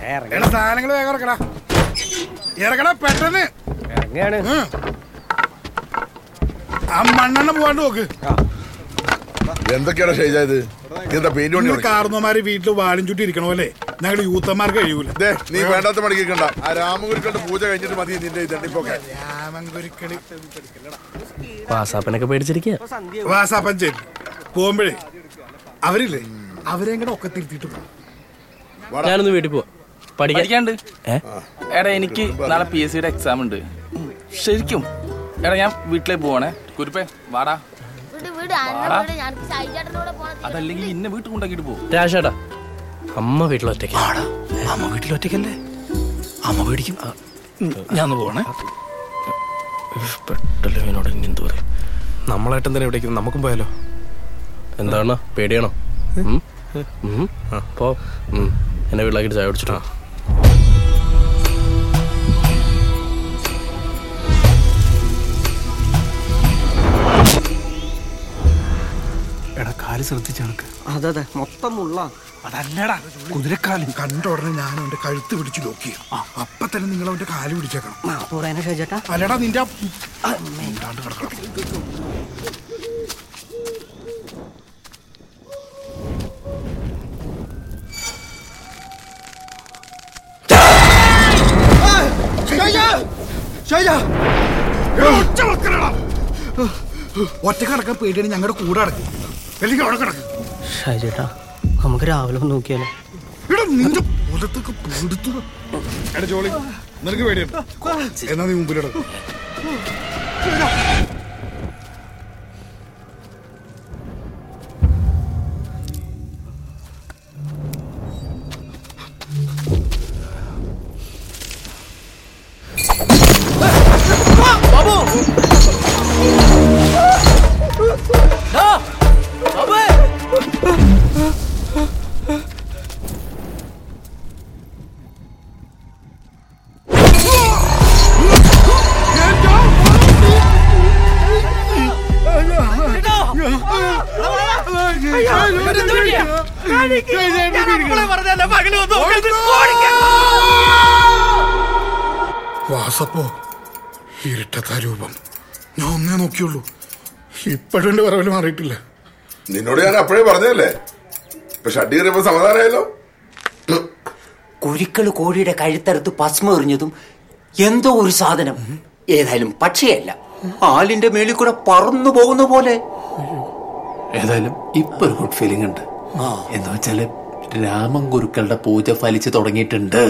എടാ സാധനങ്ങൾ വേഗം ഇറക്കടാ ഇറക്കടാ പെട്ടെന്ന് ഇറങ്ങാണ് ഉം. ആ മണ്ണെണ്ണ പോവാണ്ട് നോക്ക് എന്തൊക്കെയാണ് ഷൈജ ഇത് എന്താ പെയിന്റ് നിങ്ങൾ പണി കാർന്നമാര് വീട്ടിൽ വാലും ചുറ്റി ഇരിക്കണ പോലെ ഞങ്ങൾ യൂത്തന്മാർക്ക് കഴിയൂല ദേ, നീ വേണ്ടാത്ത മണിക്കണ്ട ആ രാമഗുരുക്കളുടെ പൂജ കഴിഞ്ഞിട്ട് മതി നിന്റെ ഈ തട്ടിപ്പൊക്കെ രാമൻകുരുക്കളി വാസാപ്പനൊക്കെ പേടിച്ചിരിക്കുക വാസാപ്പഞ്ചേരി പോകുമ്പോഴേ അവരില്ലേ അവരെയും കൂടെ ഒക്കെ തിരുത്തിട്ട് പോകും ഞാനൊന്ന് വീട്ടിൽ പോവാ പഠിക്കാൻ പഠിക്കാണ്ട് ഏ? എടാ എനിക്ക് നാളെ പി എസ് സിയുടെ എക്സാം ഉണ്ട് ഉം, ശരിക്കും എടാ ഞാൻ വീട്ടിലേക്ക് പോവാണേ കുരുപ്പേ വാടാ വീട് വീട് അന്ന വീട് ഞാൻ ഷൈജാട്ടനോട് പോണ അതല്ലെങ്കിൽ ഇന്നെ വീട്ടിൽ കൊണ്ടാക്കിട്ട് പോകും രാജേട്ടാ അമ്മ വീട്ടിലൊറ്റയ്ക്ക് അമ്മ വീട്ടിൽ ഒറ്റയ്ക്കല്ലേ അമ്മ പേടിക്കും ഞാൻ ഒന്ന് പോവാണേ പെട്ടല്ലോ ഇവനോട് ഇനി എന്ത് പറയും നമ്മളായിട്ട് എന്തിനാ ഇവിടെ നമുക്കും പോയാലോ എന്താണ് പേടിയാണോ ഉം? ഉം? പോ ഉം. എന്നെ വീട്ടിലാക്കിട്ട് ചായ കുടിച്ചിട്ടോ എടാ കാല് ശ്രദ്ധിച്ച കണക്ക് അതെ അതെ മൊത്തം മുള്ള അതല്ലടാ കുതിരക്കാല് കണ്ട ഉടനെ ഞാൻ അവന്റെ കഴുത്ത് പിടിച്ച് ലോക്ക് ചെയ്യും അപ്പൊ തന്നെ നിങ്ങൾ അവന്റെ കാല് പിടിച്ചേക്കണം പോറേനെ ഷൈജേട്ടാ അല്ലടാ നിന്റെ ആ മിണ്ടാണ്ട് കിടക്കണം. എടാ, ഒറ്റ വെക്കലെടാ. ഒറ്റ കിടക്കാൻ പേടിയാണ് ഞങ്ങളുടെ കൂടെ അടക്കും അല്ലെങ്കിൽ അവിടെ കിടക്കും ഷൈജേട്ടാ നമുക്ക് രാവിലെ ഒന്ന് നോക്കിയാലോ എടാ നിന്റെ പുറത്തൊക്കെ പേടുത്തു എടാ ജോളി നിനക്ക് പേടിയുണ്ട് എന്നാ നീ മുമ്പിലിടക്കും വാസപ്പോ ഇരുട്ടത്ത രൂപം ഞാൻ ഒന്നേ നോക്കിയുള്ളൂ ഇപ്പോഴും എന്റെ പറവല് മാറിയിട്ടില്ല നിന്നോട് ഞാൻ അപ്പോഴേ പറഞ്ഞതല്ലേ ഇപ്പൊ ഷഡ്ഡി കയറിയപ്പോ സമാധാനമായല്ലോ കുരുക്കള് കോഴിയുടെ കഴുത്തറുത്ത് ഭസ്മം എറിഞ്ഞതും എന്തോ ഒരു സാധനം ഏതായാലും പക്ഷിയല്ല ആലിന്റെ മേളിൽ കൂടെ പറന്നു പോകുന്ന പോലെ ഏതായാലും ഇപ്പൊ ഒരു ഗുഡ് ഫീലിംഗ് ഉണ്ട് എന്ന് വെച്ചാല് രാമൻ ഗുരുക്കളുടെ പൂജ ഫലിച്ചു തുടങ്ങിയിട്ടുണ്ട്